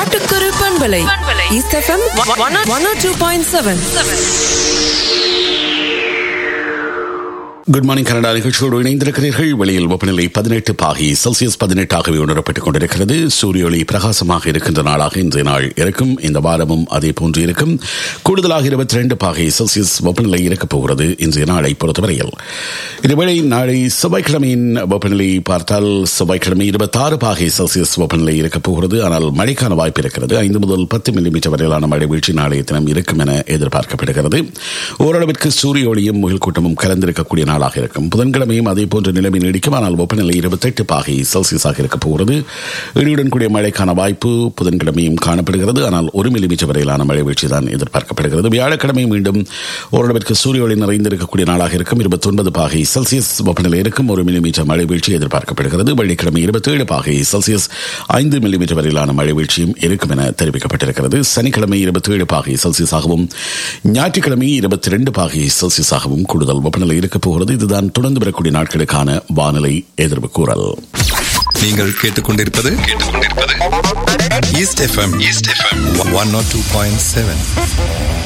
பாட்டுக்குரு பண்பலை east FM one two point seven good morning Canada நிகழ்ச்சியோடு இணைந்திருக்கிறீர்கள் வெளியில் வெப்பநிலை பதினெட்டு பாகி செல்சியஸ் பதினெட்டாகவே உணரப்பட்டுக் கொண்டிருக்கிறது சூரிய ஒளி பிரகாசமாக இருக்கின்ற நாளாக இன்றைய நாள் இருக்கும் இந்த வாரமும் அதே போன்று இருக்கும் கூடுதலாக இருபத்தி ரெண்டு பாகை செல்சியஸ் வெப்பநிலை இருக்கப் போகிறது இன்றைய நாளை பொறுத்தவரையில் இதுவேளை நாளை செவ்வாய்க்கிழமையின் வெப்பநிலை பார்த்தால் செவ்வாய்க்கிழமை இருபத்தாறு பாகை செல்சியஸ் வெப்பநிலை இருக்கப் போகிறது ஆனால் மழைக்கான வாய்ப்பு இருக்கிறது ஐந்து முதல் பத்து மில்லிமீட்டர் வரையிலான மழை வீழ்ச்சி நாளைய தினம் இருக்கும் என எதிர்பார்க்கப்படுகிறது ஓரளவிற்கு சூரிய ஒளியும் முகில் கூட்டமும் கலந்திருக்கக்கூடிய நாளாக இருக்கும் புதன்கிழமையும் அதே போன்ற நிலைமை நீடிக்கும் ஆனால் வெப்பநிலை இருபத்தெட்டு பாகை செல்சியஸாக இருக்கப் போகிறது இடியுடன் கூடிய மழைக்கான வாய்ப்பு புதன்கிழமையும் காணப்படுகிறது ஆனால் ஒரு மில்லிமீட்டர் வரையிலான மழை வீழ்ச்சி தான் எதிர்பார்க்கப்படுகிறது வியாழக்கிழமை மீண்டும் ஓரளவிற்கு சூரிய ஒளி நிறைந்திருக்கக்கூடிய நாளாக இருக்கும் இருபத்தி ஒன்பது பாகை செல்சியஸ் வெப்பநிலை இருக்கும் ஒரு மில்லிமீட்டர் மழை வீழ்ச்சி எதிர்பார்க்கப்படுகிறது வெள்ளிக்கிழமை இருபத்தேழு பாகை செல்சியஸ் ஐந்து மில்லிமீட்டர் வரையிலான மழை வீழ்ச்சியும் இருக்கும் என தெரிவிக்கப்பட்டிருக்கிறது சனிக்கிழமை இருபத்தேழு பாகை செல்சியஸாகவும் ஞாயிற்றுக்கிழமை இருபத்தி ரெண்டு பாகை செல்சியஸாகவும் கூடுதல் வெப்பநிலை இருக்கப் போகிறது இதுதான் தொடர்ந்து வரக்கூடிய நாட்களுக்கான வானிலை எதிர்வு கூறல் நீங்கள் கேட்டுக்கொண்டிருப்பது கேட்டுக்கொண்டிருப்பது east FM east FM one nought two point seven